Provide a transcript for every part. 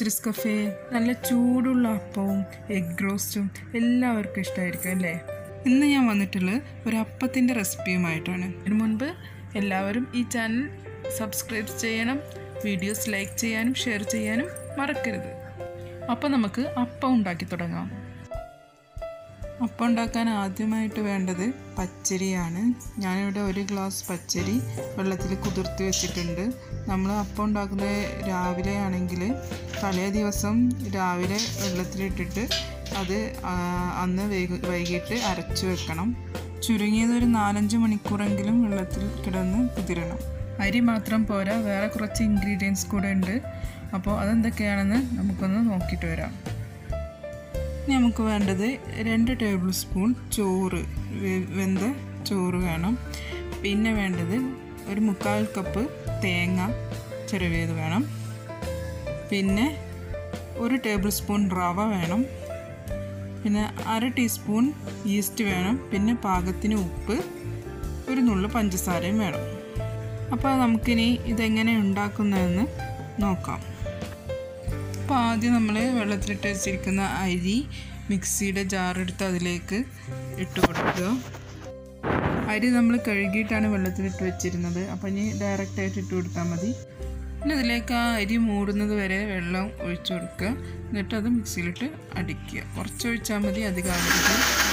Idris cafe നല്ല ചൂടുള്ള അപ്പവും എഗ് റോസ്റ്റും എല്ലാവർക്കും ഇഷ്ടമായിരിക്കും അല്ലേ ഇന്ന് ഞാൻ വന്നിട്ടുള്ളത് ഒരു അപ്പത്തിൻ്റെ റെസിപ്പിയുമായിട്ടാണ് ഇതിനു മുൻപ് എല്ലാവരും ഈ ചാനൽ സബ്സ്ക്രൈബ് ചെയ്യണം വീഡിയോസ് ലൈക്ക് ചെയ്യാനും ഷെയർ ചെയ്യാനും മറക്കരുത് അപ്പോൾ നമുക്ക് അപ്പം ഉണ്ടാക്കി തുടങ്ങാം അപ്പം ഉണ്ടാക്കാൻ ആദ്യമായിട്ട് വേണ്ടത് പച്ചരിയാണ് ഞാനിവിടെ ഒരു ഗ്ലാസ് പച്ചരി വെള്ളത്തിൽ കുതിർത്തി വെച്ചിട്ടുണ്ട് നമ്മൾ അപ്പം ഉണ്ടാക്കുന്നത് രാവിലെ ആണെങ്കിൽ തലേ ദിവസം രാവിലെ വെള്ളത്തിലിട്ടിട്ട് അത് ആ, അന്ന് വൈകി വൈകിട്ട് അരച്ചു വെക്കണം ചുരുങ്ങിയത് ഒരു നാലഞ്ച് മണിക്കൂറെങ്കിലും വെള്ളത്തിൽ കിടന്ന് കുതിരണം അരി മാത്രം പോരാ വേറെ കുറച്ച് ഇൻഗ്രീഡിയൻസ് കൂടെ ഉണ്ട് അപ്പോൾ അതെന്തൊക്കെയാണെന്ന് നമുക്കൊന്ന് നോക്കിയിട്ട് വരാം ഇനി നമുക്ക് വേണ്ടത് രണ്ട് ടേബിൾ സ്പൂൺ ചോറ് വെ- വെന്ത ചോറ് വേണം പിന്നെ വേണ്ടത് ഒരു മുക്കാൽ കപ്പ് തേങ്ങ ചിരവിയത് വേണം പിന്നെ ഒരു ടേബിൾ സ്പൂൺ റവ വേണം പിന്നെ അര ടീസ്പൂൺ ഈസ്റ്റ് വേണം പിന്നെ പാകത്തിന് ഉപ്പ് ഒരു നുള്ളു പഞ്ചസാരയും വേണം അപ്പോൾ നമുക്കിനി ഇതെങ്ങനെ ഉണ്ടാക്കുന്നതെന്ന് നോക്കാം അപ്പോൾ ആദ്യം നമ്മൾ വെള്ളത്തിലിട്ട് വെച്ചിരിക്കുന്ന അരി മിക്സിയുടെ ജാറെടുത്ത് അതിലേക്ക് ഇട്ട് കൊടുക്കുക അരി നമ്മൾ കഴുകിയിട്ടാണ് വെള്ളത്തിലിട്ട് വെച്ചിരുന്നത് അപ്പോൾ ഇനി ഡയറക്റ്റായിട്ട് ഇട്ട് കൊടുത്താൽ മതി പിന്നെ ഇതിലേക്ക് ആ അരി മൂടുന്നത് വരെ വെള്ളം ഒഴിച്ചു കൊടുക്കുക എന്നിട്ട് അത് മിക്സിയിലിട്ട് അടിക്കുക കുറച്ച് ഒഴിച്ചാൽ മതി അധികം ആവരുത്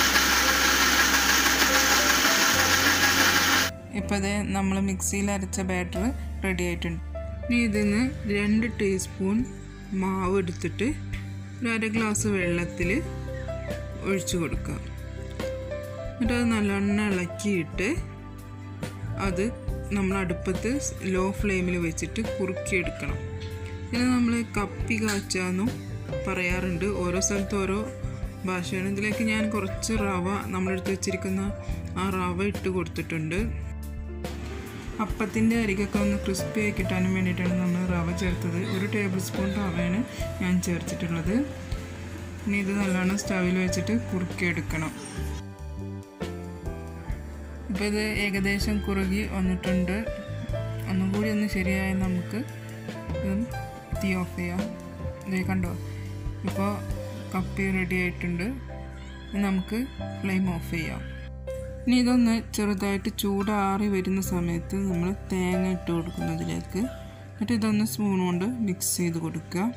ഇപ്പോൾ ഇത് നമ്മൾ മിക്സിയിൽ അരച്ച ബാറ്റർ റെഡി ആയിട്ടുണ്ട് ഇനി ഇതിന്ന് രണ്ട് ടീസ്പൂൺ മാവ് എടുത്തിട്ട് ഒരു അര ഗ്ലാസ് വെള്ളത്തിൽ ഒഴിച്ചു കൊടുക്കുക എന്നിട്ട് അത് നല്ലോണം ഇളക്കിയിട്ട് അത് നമ്മൾ അടുപ്പത്ത് ലോ ഫ്ലെയിമിൽ വെച്ചിട്ട് കുറുക്കിയെടുക്കണം ഇതിന് നമ്മൾ കപ്പി കാച്ചാന്നും പറയാറുണ്ട് ഓരോ സ്ഥലത്ത് ഓരോ ഭാഷയാണ് ഇതിലേക്ക് ഞാൻ കുറച്ച് റവ നമ്മളെടുത്ത് വെച്ചിരിക്കുന്ന ആ റവ ഇട്ട് കൊടുത്തിട്ടുണ്ട് അപ്പത്തിൻ്റെ അരികൊക്കെ ഒന്ന് ക്രിസ്പി ആയി കിട്ടാനും വേണ്ടിയിട്ടാണ് നമ്മൾ റവ ചേർത്തത് ഒരു ടേബിൾ സ്പൂൺ റവയാണ് ഞാൻ ചേർത്തിട്ടുള്ളത് ഇനി ഇത് നല്ലോണം സ്റ്റവിൽ വെച്ചിട്ട് കുറുക്കിയെടുക്കണം ഇപ്പോൾ ഇത് ഏകദേശം കുറുകി വന്നിട്ടുണ്ട് ഒന്നും കൂടി ഒന്ന് ശരിയായ നമുക്ക് ഇത് തീ ഓഫ് ചെയ്യാം ഇതേ കണ്ടോ ഇപ്പോൾ കപ്പി റെഡി ആയിട്ടുണ്ട് ഇനി നമുക്ക് ഫ്ലെയിം ഓഫ് ചെയ്യാം ഇനി ഇതൊന്ന് ചെറുതായിട്ട് ചൂടാറി വരുന്ന സമയത്ത് നമ്മൾ തേങ്ങ ഇട്ട് കൊടുക്കുന്നതിലേക്ക് എന്നിട്ട് ഇതൊന്ന് സ്പൂൺ കൊണ്ട് മിക്സ് ചെയ്ത് കൊടുക്കുക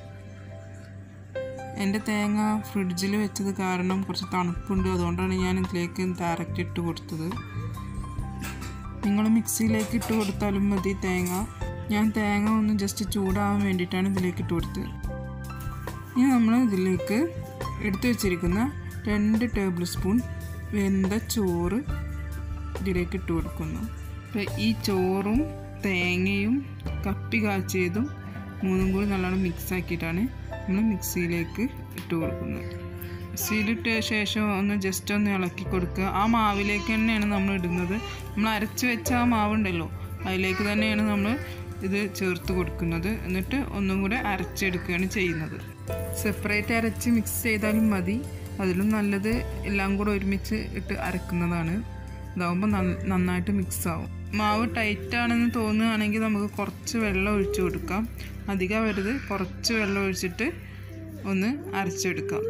എൻ്റെ തേങ്ങ ഫ്രിഡ്ജിൽ വെച്ചത് കാരണം കുറച്ച് തണുപ്പുണ്ട് അതുകൊണ്ടാണ് ഞാൻ ഇതിലേക്ക് ഡയറക്റ്റ് ഇട്ട് കൊടുത്തത് നിങ്ങൾ മിക്സിയിലേക്ക് ഇട്ട് കൊടുത്താലും മതി തേങ്ങ ഞാൻ തേങ്ങ ഒന്ന് ജസ്റ്റ് ചൂടാവാൻ വേണ്ടിയിട്ടാണ് ഇതിലേക്ക് ഇട്ട് കൊടുത്തത് ഇനി നമ്മൾ ഇതിലേക്ക് എടുത്തു വെച്ചിരിക്കുന്ന രണ്ട് ടേബിൾ സ്പൂൺ വെന്ത ചോറ് ഇതിലേക്ക് ഇട്ട് കൊടുക്കുന്നു അപ്പോൾ ഈ ചോറും തേങ്ങയും കപ്പി കാച്ചിയതും മൂന്നും കൂടി നല്ലോണം മിക്സ് ആക്കിയിട്ടാണ് നമ്മൾ മിക്സിയിലേക്ക് ഇട്ട് കൊടുക്കുന്നത് മിക്സിയിലിട്ട ശേഷം ഒന്ന് ജസ്റ്റ് ഒന്ന് ഇളക്കി കൊടുക്കുക ആ മാവിലേക്ക് തന്നെയാണ് നമ്മൾ ഇടുന്നത് നമ്മൾ അരച്ച് വെച്ച ആ മാവുണ്ടല്ലോ അതിലേക്ക് തന്നെയാണ് നമ്മൾ ഇത് ചേർത്ത് കൊടുക്കുന്നത് എന്നിട്ട് ഒന്നും കൂടെ അരച്ചെടുക്കുകയാണ് ചെയ്യുന്നത് സെപ്പറേറ്റ് അരച്ച് മിക്സ് ചെയ്താലും മതി അതിലും നല്ലത് എല്ലാം കൂടെ ഒരുമിച്ച് ഇട്ട് അരക്കുന്നതാണ് ഇതാവുമ്പോൾ നന്നായിട്ട് മിക്സ് ആവും മാവ് ടൈറ്റ് ആണെന്ന് തോന്നുകയാണെങ്കിൽ നമുക്ക് കുറച്ച് വെള്ളം ഒഴിച്ചു കൊടുക്കാം അധികം വരുത് കുറച്ച് വെള്ളം ഒഴിച്ചിട്ട് ഒന്ന് അരച്ചെടുക്കാം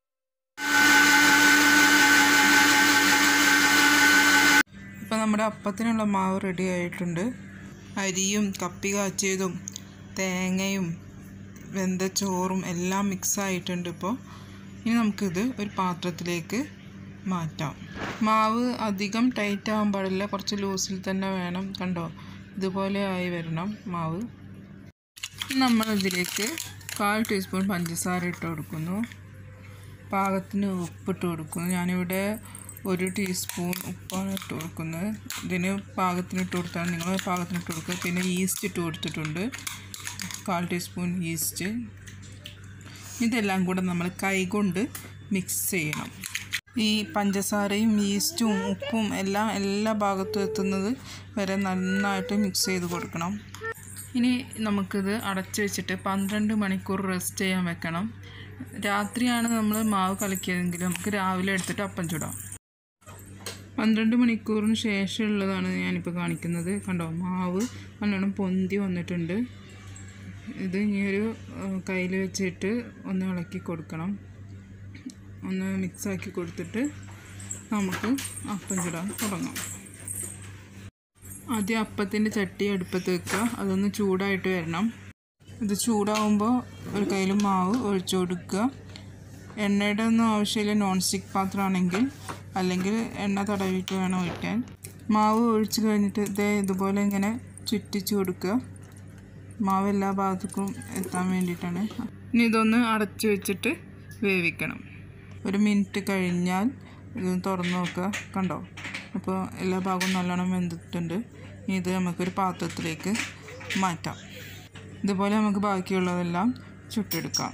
ഇപ്പം നമ്മുടെ അപ്പത്തിനുള്ള മാവ് റെഡി ആയിട്ടുണ്ട് അരിയും കപ്പി കാച്ചിയതും തേങ്ങയും വെന്ത ചോറും എല്ലാം മിക്സ് ആയിട്ടുണ്ട് ഇപ്പോൾ ഇനി നമുക്കിത് ഒരു പാത്രത്തിലേക്ക് മാറ്റാം മാവ് അധികം ടൈറ്റ് ആകാൻ പാടില്ല കുറച്ച് ലൂസിൽ തന്നെ വേണം കണ്ടോ ഇതുപോലെ ആയി വരണം മാവ് നമ്മൾ ഇതിലേക്ക് കാൽ ടീസ്പൂൺ പഞ്ചസാര ഇട്ട് കൊടുക്കുന്നു പാകത്തിന് ഉപ്പിട്ട് കൊടുക്കുന്നു ഞാനിവിടെ ഒരു ടീസ്പൂൺ ഉപ്പാണ് ഇട്ട് കൊടുക്കുന്നത് ഇതിന് പാകത്തിന് ഇട്ട് കൊടുത്താൽ നിങ്ങൾ പാകത്തിന് ഇട്ട് കൊടുക്കുക പിന്നെ ഈസ്റ്റ് ഇട്ട് കൊടുത്തിട്ടുണ്ട് കാൽ ടീസ്പൂൺ ഈസ്റ്റ് ഇതെല്ലാം കൂടെ നമ്മൾ കൈകൊണ്ട് മിക്സ് ചെയ്യണം ഈ പഞ്ചസാരയും ഈസ്റ്റും ഉപ്പും എല്ലാം എല്ലാ ഭാഗത്തും എത്തുന്നത് വരെ നന്നായിട്ട് മിക്സ് ചെയ്ത് കൊടുക്കണം ഇനി നമുക്കിത് അടച്ചു വെച്ചിട്ട് പന്ത്രണ്ട് മണിക്കൂർ റെസ്റ്റ് ചെയ്യാൻ വെക്കണം രാത്രിയാണ് നമ്മൾ മാവ് കലക്കിയതെങ്കിൽ നമുക്ക് രാവിലെ എടുത്തിട്ട് അപ്പം ചുടാം പന്ത്രണ്ട് മണിക്കൂറിന് ശേഷമുള്ളതാണ് ഞാനിപ്പോൾ കാണിക്കുന്നത് കണ്ടോ മാവ് നല്ലോണം പൊന്തി വന്നിട്ടുണ്ട് ഇത് ഇനിയൊരു കയ്യിൽ വെച്ചിട്ട് ഒന്ന് ഇളക്കി കൊടുക്കണം ഒന്ന് മിക്സാക്കി കൊടുത്തിട്ട് നമുക്ക് അപ്പം ചുടാൻ തുടങ്ങാം ആദ്യം അപ്പത്തിൻ്റെ ചട്ടി അടുപ്പത്ത് വെക്കുക അതൊന്ന് ചൂടായിട്ട് വരണം ഇത് ചൂടാവുമ്പോൾ ഒരു കയ്യിൽ മാവ് ഒഴിച്ചു കൊടുക്കുക എണ്ണയുടെ ഒന്നും ആവശ്യമില്ല നോൺ സ്റ്റിക്ക് പാത്രമാണെങ്കിൽ അല്ലെങ്കിൽ എണ്ണ തടവിയിട്ട് വേണം ഒഴിക്കാൻ മാവ് ഒഴിച്ച് കഴിഞ്ഞിട്ട് ഇതേ ഇതുപോലെ ഇങ്ങനെ ചുറ്റിച്ച് കൊടുക്കുക മാവ് എല്ലാ ഭാഗത്തേക്കും എത്താൻ വേണ്ടിയിട്ടാണ് ഇനി ഇതൊന്ന് അടച്ചു വെച്ചിട്ട് വേവിക്കണം ഒരു മിനിറ്റ് കഴിഞ്ഞാൽ ഇത് തുറന്ന് നോക്കുക കണ്ടോ അപ്പോൾ എല്ലാ ഭാഗവും നല്ലോണം വെന്തിട്ടുണ്ട് ഇനി ഇത് നമുക്കൊരു പാത്രത്തിലേക്ക് മാറ്റാം ഇതുപോലെ നമുക്ക് ബാക്കിയുള്ളതെല്ലാം ചുട്ടെടുക്കാം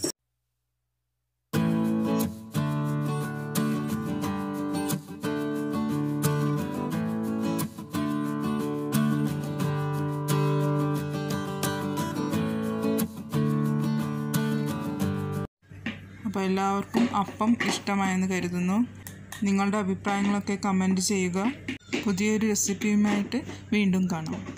അപ്പോൾ എല്ലാവർക്കും അപ്പം ഇഷ്ടമായെന്ന് കരുതുന്നു നിങ്ങളുടെ അഭിപ്രായങ്ങളൊക്കെ കമൻറ്റ് ചെയ്യുക പുതിയൊരു റെസിപ്പിയുമായിട്ട് വീണ്ടും കാണാം